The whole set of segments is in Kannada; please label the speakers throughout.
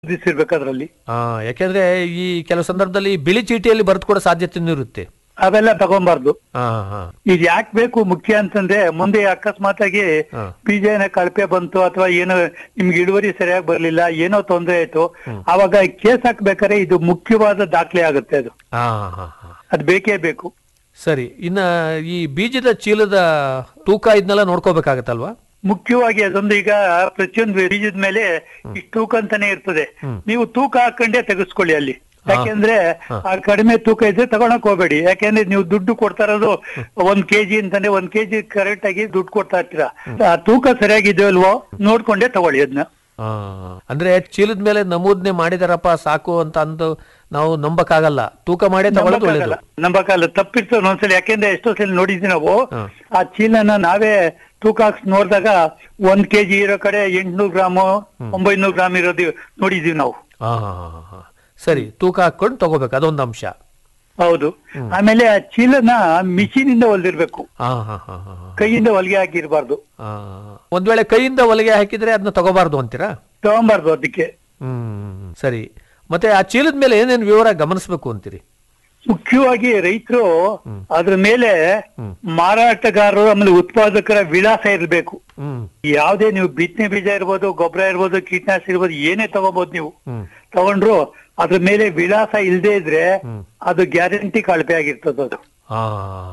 Speaker 1: ಇರ್ಬೇಕು ಅದ್ರಲ್ಲಿ
Speaker 2: ಆ, ಯಾಕೆಂದ್ರೆ ಈ ಕೆಲವು ಸಂದರ್ಭದಲ್ಲಿ ಬಿಳಿ ಚೀಟಿಯಲ್ಲಿ ಬರೆದು ಕೊಡೋ ಸಾಧ್ಯತೆನೂ ಇರುತ್ತೆ
Speaker 1: ಅವೆಲ್ಲ ತಗೊಂಬಾರ್ದು
Speaker 2: ಹಾ ಹಾ
Speaker 1: ಇದು ಯಾಕೆ ಬೇಕು ಮುಖ್ಯ ಅಂತಂದ್ರೆ ಮುಂದೆ ಅಕಸ್ಮಾತ್ ಆಗಿ
Speaker 2: ಹಾ.
Speaker 1: ಬೀಜನ ಕಳಪೆ ಬಂತು ಅಥವಾ ಏನೋ ನಿಮ್ಗೆ ಇಳುವರಿ ಸರಿಯಾಗಿ ಬರ್ಲಿಲ್ಲ ಏನೋ ತೊಂದರೆ ಆಯ್ತು ಅವಾಗ ಕೇಸ್ ಹಾಕ್ಬೇಕಾದ್ರೆ ಇದು ಮುಖ್ಯವಾದ ದಾಖಲೆ ಆಗುತ್ತೆ ಅದು
Speaker 2: ಹಾ ಹಾ ಹಾ
Speaker 1: ಅದು ಬೇಕೇ ಬೇಕು
Speaker 2: ಸರಿ ಇನ್ನ ಈ ಬೀಜದ ಚೀಲದ ತೂಕ ಇದನ್ನೆಲ್ಲ ನೋಡ್ಕೋಬೇಕಾಗತ್ತಲ್ವಾ
Speaker 1: ಮುಖ್ಯವಾಗಿ ಅದೊಂದು ಈಗ ಪ್ರತಿಯೊಂದು ಬೀಜದ ಮೇಲೆ ಇಷ್ಟು ತೂಕ ಅಂತಾನೆ ಇರ್ತದೆ ನೀವು ತೂಕ ಹಾಕೊಂಡೇ ತೆಗೆಸ್ಕೊಳ್ಳಿ ಅಲ್ಲಿ ಯಾಕೆಂದ್ರೆ ಆ ಕಡಿಮೆ ತೂಕ ಇದ್ರೆ ತಗೊಳಕ್ ಹೋಗ್ಬೇಡಿ ಯಾಕೆಂದ್ರೆ ನೀವು ದುಡ್ಡು ಕೊಡ್ತಾ ಇರೋದು ಒಂದ್ ಕೆಜಿ ಅಂತಂದ್ರೆ ಒಂದ್ ಕೆಜಿ ಕರೆಕ್ಟ್ ಆಗಿ ದುಡ್ಡು ಕೊಡ್ತಾ ಇರ್ತೀರಾ ಆ ತೂಕ ಸರಿಯಾಗಿದೆಯೋ ಅಲ್ವೋ ನೋಡ್ಕೊಂಡೇ ತಗೊಳ್ಳಿ ಅದನ್ನ
Speaker 2: ಆ, ಅಂದ್ರೆ ಚೀಲದ ಮೇಲೆ ನಮೂದನೆ ಮಾಡಿದಾರಪ್ಪ ಸಾಕು ಅಂತ ಅಂದು ನಾವು ನಂಬಕ್ಕಾಗಲ್ಲ ತೂಕ ಮಾಡೇ ತಗೊಳ್ಳೋದು ಒಳ್ಳೇದು
Speaker 1: ನಂಬಕ್ಕಲ್ಲ ತಪ್ಪಿರ್ತದೆ ಒಂದ್ಸಲ ಯಾಕೆಂದ್ರೆ ಎಷ್ಟೋ ಸಲ ನೋಡಿದ್ವಿ ನಾವು
Speaker 2: ಹಾ.
Speaker 1: ಆ ಚೀಲನ ನಾವೇ ತೂಕ ಹಾಕ್ಸ್ ನೋಡಿದಾಗ ಒಂದ್ ಕೆಜಿ ಇರೋ ಕಡೆ ಎಂಟ್ನೂರು ಗ್ರಾಮು ಒಂಬೈನೂರು ಗ್ರಾಮ್ ಇರೋದು ನೋಡಿದೀವಿ ನಾವು
Speaker 2: ಹಾ ಹಾ ಹಾ ಹಾ ಸರಿ ತೂಕ ಹಾಕೊಂಡು ತಗೋಬೇಕು ಅದೊಂದು ಅಂಶ
Speaker 1: ಹೌದು ಆಮೇಲೆ ಆ ಚೀಲನ ಮಿಷಿನ್ ಇಂದ ಹೊಲ್ದಿರ್ಬೇಕು
Speaker 2: ಹಾ ಹಾ ಹಾ ಹಾ ಹಾ.
Speaker 1: ಕೈಯಿಂದ ಹೊಲಿಗೆ ಹಾಕಿರ್ಬಾರ್ದು
Speaker 2: ಆ, ಒಂದ್ ವೇಳೆ ಕೈಯಿಂದ ಹೊಲಿಗೆ ಹಾಕಿದ್ರೆ ಅದನ್ನ ತಗೋಬಾರ್ದು ಅಂತೀರಾ
Speaker 1: ತಗೊಂಬಾರ್ದು ಅದಕ್ಕೆ
Speaker 2: ಹ್ಮ್ ಸರಿ ಮತ್ತೆ ಆ ಚೀಲದ ಮೇಲೆ ಏನೇನು ವಿವರ ಗಮನಿಸ್ಬೇಕು ಅಂತೀರಿ
Speaker 1: ಮುಖ್ಯವಾಗಿ ರೈತರು ಅದ್ರ ಮೇಲೆ ಮಾರಾಟಗಾರರು ಆಮೇಲೆ ಉತ್ಪಾದಕರ ವಿಳಾಸ ಇರಬೇಕು
Speaker 2: ಹ್ಮ್
Speaker 1: ಯಾವ್ದೇ ನೀವು ಬಿತ್ತನೆ ಬೀಜ ಇರ್ಬೋದು ಗೊಬ್ಬರ ಇರ್ಬೋದು ಕೀಟನಾಶಕ ಇರ್ಬೋದು ಏನೇ ತಗೋಬಹುದು ನೀವು
Speaker 2: ಹ್ಮ್
Speaker 1: ತಗೊಂಡ್ರು ಅದ್ರ ಮೇಲೆ ವಿಳಾಸ ಇಲ್ದೇ ಇದ್ರೆ ಅದು ಗ್ಯಾರಂಟಿ ಕಳಪೆ ಆಗಿರ್ತದೆ ಅದು
Speaker 2: ಹಾ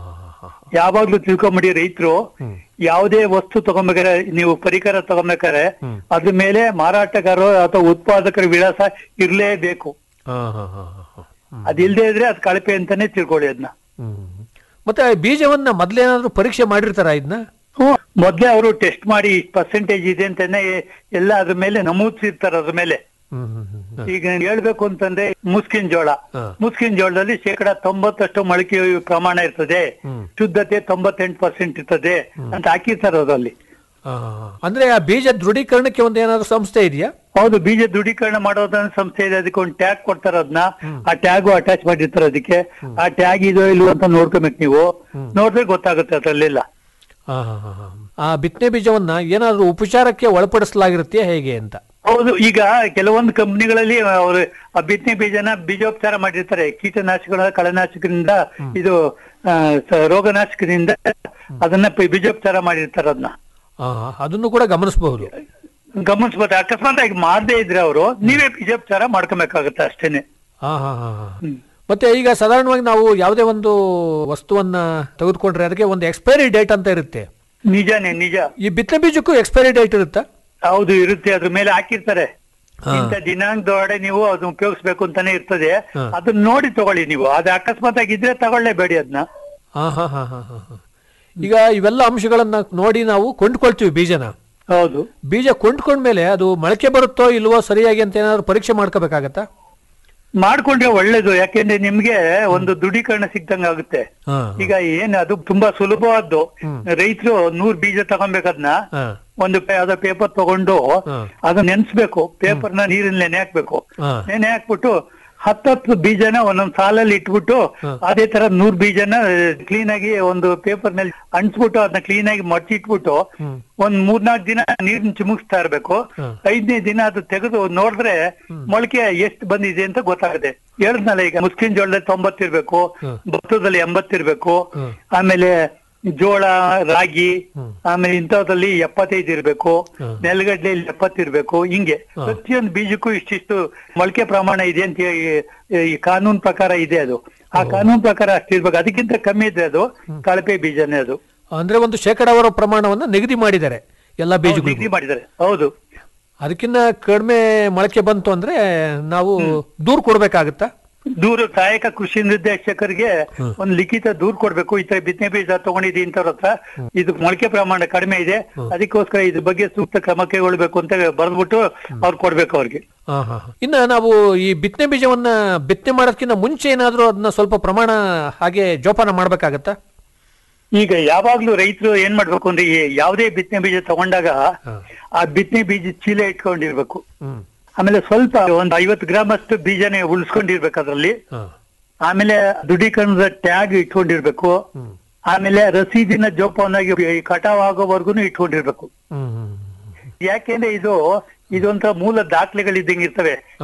Speaker 1: ಯಾವಾಗ್ಲೂ ತಿಳ್ಕೊಂಬಿಡಿ ರೈತರು ಯಾವುದೇ ವಸ್ತು ತಗೊಂಬೇಕಾದ್ರೆ ನೀವು ಪರಿಕರ ತಗೊಂಬೇಕಾದ್ರೆ ಅದ್ರ ಮೇಲೆ ಮಾರಾಟಗಾರರು ಅಥವಾ ಉತ್ಪಾದಕರ ವಿಳಾಸ ಇರ್ಲೇಬೇಕು
Speaker 2: ಹಾ ಹಾ ಹಾ ಹಾ
Speaker 1: ಅದಿಲ್ದೇ ಇದ್ರೆ ಅದು ಕಳಪೆ ಅಂತಾನೆ ತಿಳ್ಕೊಳ್ಳಿ ಅದನ್ನ
Speaker 2: ಹ್ಮ್ ಮತ್ತೆ ಆ ಬೀಜವನ್ನ ಮೊದ್ಲೇನಾದ್ರೂ ಪರೀಕ್ಷೆ ಮಾಡಿರ್ತಾರ ಇದನ್ನ
Speaker 1: ಮೊದ್ಲೇ ಅವರು ಟೆಸ್ಟ್ ಮಾಡಿ ಪರ್ಸೆಂಟೇಜ್ ಇದೆ ಅಂತಾನೆ ಎಲ್ಲ ಅದ್ರ ಮೇಲೆ ನಮೂದಿಸಿರ್ತಾರೆ ಅದ್ರ ಮೇಲೆ
Speaker 2: ಹ್ಮ್ ಹ್ಮ್ ಹ್ಮ್
Speaker 1: ಈಗ ನಾನ್ ಹೇಳ್ಬೇಕು ಅಂತಂದ್ರೆ ಮುಸ್ಕಿನ್ ಜೋಳ
Speaker 2: ಹಾ.
Speaker 1: ಮುಸ್ಕಿನ್ ಜೋಳದಲ್ಲಿ ಶೇಕಡ ತೊಂಬತ್ತಷ್ಟು ಮೊಳಕೆ ಪ್ರಮಾಣ ಇರ್ತದೆ
Speaker 2: ಹ್ಮ್.
Speaker 1: ಶುದ್ಧತೆ ತೊಂಬತ್ತೆಂಟು ಪರ್ಸೆಂಟ್ ಇರ್ತದೆ ಅಂತ ಹಾಕಿರ್ತಾರೆ ಅದರಲ್ಲಿ
Speaker 2: ಆ, ಅಂದ್ರೆ ಆ ಬೀಜ ದೃಢೀಕರಣಕ್ಕೆ ಒಂದು ಏನಾದ್ರು ಸಂಸ್ಥೆ ಇದೆಯಾ
Speaker 1: ಹೌದು ಬೀಜ ದೃಢೀಕರಣ ಮಾಡೋದನ್ನ ಸಂಸ್ಥೆ ಇದೆ ಅದಕ್ಕೆ ಒಂದು ಟ್ಯಾಗ್ ಕೊಡ್ತಾರೆ ಅದನ್ನ ಆ ಟ್ಯಾಗು ಅಟ್ಯಾಚ್ ಮಾಡಿರ್ತಾರೆ ಅದಕ್ಕೆ ಆ ಟ್ಯಾಗ್ ಇದೋ ಇಲ್ವೋ ಅಂತ ನೋಡ್ಕೊಬೇಕು ನೀವು ನೋಡಿದ್ರೆ ಗೊತ್ತಾಗುತ್ತೆ ಅದ್ರಲ್ಲೆಲ್ಲ
Speaker 2: ಆ, ಹಾ, ಹಾ, ಹಾ. ಆ ಬಿತ್ತನೆ ಬೀಜವನ್ನ ಏನಾದ್ರು ಉಪಚಾರಕ್ಕೆ ಒಳಪಡಿಸಲಾಗಿರುತ್ತೆ ಹೇಗೆ ಅಂತ
Speaker 1: ಹೌದು ಈಗ ಕೆಲವೊಂದು ಕಂಪ್ನಿಗಳಲ್ಲಿ ಅವರು ಆ ಬಿತ್ತನೆ ಬೀಜನ ಬೀಜೋಪಚಾರ ಮಾಡಿರ್ತಾರೆ ಕೀಟನಾಶಕಗಳ ಕಳೆನಾಶಕದಿಂದ ಇದು ಆ, ಸ- ರೋಗನಾಶಕದಿಂದ ಅದನ್ನ ಪಿ- ಬೀಜೋಪಚಾರ ಮಾಡಿರ್ತಾರೆ ಅದನ್ನ
Speaker 2: ಆ, ಅದನ್ನು ಕೂಡ ಗಮನಿಸಬಹುದು
Speaker 1: ಗಮನಿಸ್ಬೋದು ಅಕಸ್ಮಾತ್ ಆಗಿ ಮಾಡದೇ ಇದ್ರೆ ಅವರು ನೀವೇ ಬೀಜೋಪಚಾರ ಮಾಡ್ಕೊಬೇಕಾಗುತ್ತೆ ಅಷ್ಟೇನೆ
Speaker 2: ಹಾ ಹಾ ಹಾ ಹಾ. ಮತ್ತೆ ಈಗ ಸಾಧಾರಣವಾಗಿ ನಾವು ಯಾವುದೇ ಒಂದು ವಸ್ತುವನ್ನ ತೆಗೆದುಕೊಂಡ್ರೆ ಅದಕ್ಕೆ ಒಂದು ಎಕ್ಸ್ಪೈರಿ ಡೇಟ್ ಅಂತ ಇರುತ್ತೆ
Speaker 1: ನಿಜಾನೇ ನಿಜ
Speaker 2: ಈ ಬಿತ್ತನೆ ಬೀಜಕ್ಕೂ ಎಕ್ಸ್ಪೈರಿ ಡೇಟ್ ಇರುತ್ತಾ
Speaker 1: ಹೌದು ಇರುತ್ತೆ ಅದ್ರ ಮೇಲೆ ಹಾಕಿರ್ತಾರೆ
Speaker 2: ಹಾ.
Speaker 1: ಇಂಥ ದಿನಾಂಕದೊಳಗಡೆ ನೀವು ಅದನ್ನ ಉಪಯೋಗಿಸ್ಬೇಕು ಅಂತಾನೆ ಇರ್ತದೆ
Speaker 2: ಹಾ.
Speaker 1: ಅದನ್ನ ನೋಡಿ ತಗೊಳ್ಳಿ ನೀವು ಅದು ಅಕಸ್ಮಾತ್ ಆಗಿದ್ರೆ ತಗೊಳ್ಳೇಬೇಡಿ ಅದನ್ನ
Speaker 2: ಹಾ ಹಾ ಹಾ ಹಾ ಹಾ ಹಾ. ಈಗ ಇವೆಲ್ಲ ಅಂಶಗಳನ್ನ ನೋಡಿ ನಾವು ಕೊಂಡ್ಕೊಳ್ತೀವಿ ಬೀಜನ
Speaker 1: ಹೌದು
Speaker 2: ಬೀಜ ಕೊಂಡ್ಕೊಂಡ್ಮೇಲೆ ಅದು ಮೊಳಕೆ ಬರುತ್ತೋ ಇಲ್ವೋ ಸರಿಯಾಗಿ ಅಂತ ಏನಾದ್ರು ಪರೀಕ್ಷೆ ಮಾಡ್ಕೋಬೇಕಾಗತ್ತಾ
Speaker 1: ಮಾಡ್ಕೊಂಡ್ರೆ ಒಳ್ಳೇದು ಯಾಕೆಂದ್ರೆ ನಿಮ್ಗೆ ಒಂದು ದೃಢೀಕರಣ ಸಿಗ್ದಂಗ ಆಗುತ್ತೆ
Speaker 2: ಹಾ
Speaker 1: ಈಗ ಏನ್ ಅದು ತುಂಬಾ ಸುಲಭವಾದ್ದು ರೈತರು ನೂರ್ ಬೀಜ ತಗೊಬೇಕದ್ನ
Speaker 2: ಹಾ
Speaker 1: ಒಂದು ಪೇ- ಯಾವ್ದೋ ಪೇಪರ್ ತಗೊಂಡು
Speaker 2: ಹಾ.
Speaker 1: ಅದನ್ನ ನೆನ್ಸ್ಬೇಕು ಪೇಪರ್ನ ನೀರಲ್ಲಿ ನೆನೆ ಹಾಕ್ಬೇಕು
Speaker 2: ಹಾ.
Speaker 1: ನೆನೆ ಹಾಕ್ಬಿಟ್ಟು ಹತ್ತತ್ತು ಬೀಜನ ಒಂದೊಂದ್ ಸಾಲಲ್ಲಿ ಇಟ್ಬಿಟ್ಟು ಅದೇ ತರ ನೂರ್ ಬೀಜನ ಕ್ಲೀನ್ ಆಗಿ ಒಂದು ಪೇಪರ್ ನಲ್ಲಿ ಅಂಟಿಸ್ಬಿಟ್ಟು ಅದನ್ನ ಕ್ಲೀನ್ ಆಗಿ ಮಡ್ಚಿಟ್ಬಿಟ್ಟು ಒಂದ್ ಮೂರ್ನಾಲ್ಕು ದಿನ ನೀರ್ನ ಚಿಮುಕ್ಸ್ತಾ ಇರ್ಬೇಕು ಐದನೇ ದಿನ ಅದು ತೆಗೆದು ನೋಡಿದ್ರೆ ಮೊಳಕೆ ಎಷ್ಟು ಬಂದಿದೆ ಅಂತ ಗೊತ್ತಾಗುತ್ತೆ ಹೇಳಿದ್ನಲ್ಲ ಈಗ ಮುಸ್ಕಿನ್ ಜೋಳದಲ್ಲಿ ತೊಂಬತ್ತಿರ್ಬೇಕು ಭತ್ತದಲ್ಲಿ ಎಂಬತ್ತಿರ್ಬೇಕು ಆಮೇಲೆ ಜೋಳ ರಾಗಿ ಆಮೇಲೆ ಇಂಥದ್ರಲ್ಲಿ ಎಪ್ಪತ್ತೈದು ಇರ್ಬೇಕು ನೆಲಗಡ್ಲೆಯಲ್ಲಿ ಎಪ್ಪತ್ತಿರ್ಬೇಕು ಹಿಂಗೆ ಪ್ರತಿಯೊಂದು ಬೀಜಕ್ಕೂ ಇಷ್ಟಿಷ್ಟು ಮೊಳಕೆ ಪ್ರಮಾಣ ಇದೆ ಅಂತ ಈ- ಈ ಕಾನೂನು ಪ್ರಕಾರ ಇದೆ ಅದು ಆ ಕಾನೂನು ಪ್ರಕಾರ ಅಷ್ಟಿರ್ಬೇಕು ಅದಕ್ಕಿಂತ ಕಮ್ಮಿ ಇದ್ರೆ ಅದು ಕಳಪೆ ಬೀಜನೇ ಅದು
Speaker 2: ಅಂದ್ರೆ ಒಂದು ಶೇಕಡಾವಾರು ಪ್ರಮಾಣವನ್ನ ನಿಗದಿ ಮಾಡಿದ್ದಾರೆ ಎಲ್ಲ ಬೀಜಗಳು
Speaker 1: ಡಿಗ್ರಿ ಮಾಡಿದ್ದಾರೆ ಹೌದು
Speaker 2: ಅದಕ್ಕಿಂತ ಕಡಿಮೆ ಮೊಳಕೆ ಬಂತು ಅಂದ್ರೆ ನಾವು ದೂರ್ ಕೊಡ್ಬೇಕಾಗತ್ತಾ
Speaker 1: ದೂರು ಸಹಾಯಕ ಕೃಷಿ ನಿರ್ದೇಶಕರಿಗೆ ಒಂದು ಲಿಖಿತ ದೂರ್ ಕೊಡ್ಬೇಕು ಈ ತರ ಬಿತ್ತನೆ ಬೀಜ ತಗೊಂಡಿದ್ದೀನಿ ಇಂಥವ್ರ ಹತ್ರ ಇದು ಮೊಳಕೆ ಪ್ರಮಾಣ ಕಡಿಮೆ ಇದೆ ಅದಕ್ಕೋಸ್ಕರ ಇದ್ರ ಬಗ್ಗೆ ಸೂಕ್ತ ಕ್ರಮ ಕೈಗೊಳ್ಬೇಕು ಅಂತ ಬರೆದ್ಬಿಟ್ಟು ಅವ್ರು ಕೊಡ್ಬೇಕು ಅವ್ರಿಗೆ
Speaker 2: ಹಾ ಹಾ ಹಾ. ಇನ್ನ ನಾವು ಈ ಬಿತ್ತನೆ ಬೀಜವನ್ನ ಬಿತ್ತನೆ ಮಾಡೋದಕ್ಕಿಂತ ಮುಂಚೆ ಏನಾದ್ರೂ ಅದನ್ನ ಸ್ವಲ್ಪ ಪ್ರಮಾಣ ಹಾಗೆ ಜೋಪಾನ ಮಾಡ್ಬೇಕಾಗತ್ತಾ
Speaker 1: ಈಗ ಯಾವಾಗ್ಲೂ ರೈತರು ಏನ್ ಮಾಡ್ಬೇಕು ಅಂದ್ರೆ ಈ ಯಾವುದೇ ಬಿತ್ತನೆ ಬೀಜ ತಗೊಂಡಾಗ ಆ ಬಿತ್ತನೆ ಬೀಜ ಚೀಲ ಇಟ್ಕೊಂಡಿರ್ಬೇಕು
Speaker 2: ಹ್ಮ್
Speaker 1: ಆಮೇಲೆ ಸ್ವಲ್ಪ ಒಂದ್ ಐವತ್ತು ಗ್ರಾಮ್ ಅಷ್ಟು ಬೀಜನೇ ಉಳಿಸ್ಕೊಂಡಿರ್ಬೇಕು ಅದ್ರಲ್ಲಿ
Speaker 2: ಹಾ
Speaker 1: ಆಮೇಲೆ ದೃಢೀಕರಣದ ಟ್ಯಾಗ್ ಇಟ್ಕೊಂಡಿರ್ಬೇಕು ಆಮೇಲೆ ರಸೀದಿನ ಜೋಪಾನಾಗಿ ಈ ಕಟಾವ್ ಆಗೋವರೆಗೂ ಇಟ್ಕೊಂಡಿರ್ಬೇಕು
Speaker 2: ಹ್ಮ್ ಹ್ಮ್
Speaker 1: ಯಾಕೆಂದ್ರೆ ಇದು ಇದೊಂಥರ ಮೂಲ ದಾಖಲೆಗಳಿದ್ದಂಗೆ ಇರ್ತವೆ